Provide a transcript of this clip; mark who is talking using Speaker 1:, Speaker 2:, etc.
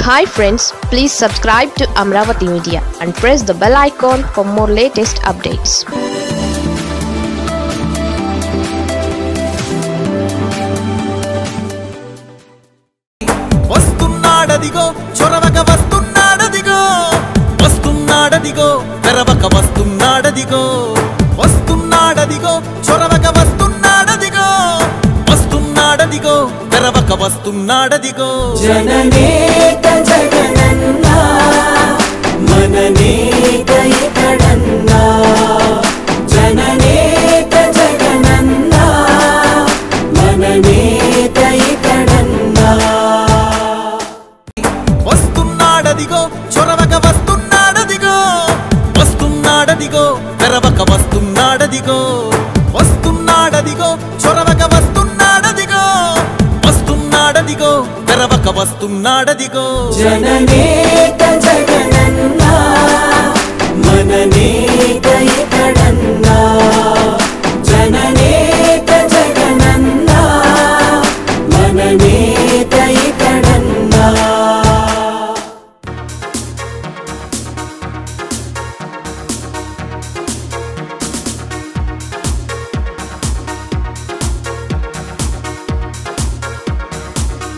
Speaker 1: hi friends please subscribe to Amaravati media and press the bell icon for more latest updates
Speaker 2: వస్తున్నాడదిగో చొరవక వస్తున్నాడదిగో వస్తున్నాడదిగో తెరవక వస్తున్నాడదిగో వస్తున్నాడదిగో చొరవక వస్తున్నాడదిగో వస్తున్నాడదిగో తెరవక వస్తున్నాడదిగో
Speaker 3: జననేక జగనన్నా మననేక ఇతడన్నా జననేక జగనన్నా మననేక ఇతడన్నా
Speaker 2: వస్తున్నాడదిగో చొరవక వస్తున్నాడదిగో వస్తున్నాడదిగో తెరవక వస్తున్నాడదిగో వస్తున్నాడదిగో చొరవక వస్తున్నాడదిగో వస్తున్నాడదిగో తెరవక వస్తున్నాడదిగో
Speaker 3: జననేక జగనన్నా మననేక ఇతడన్నా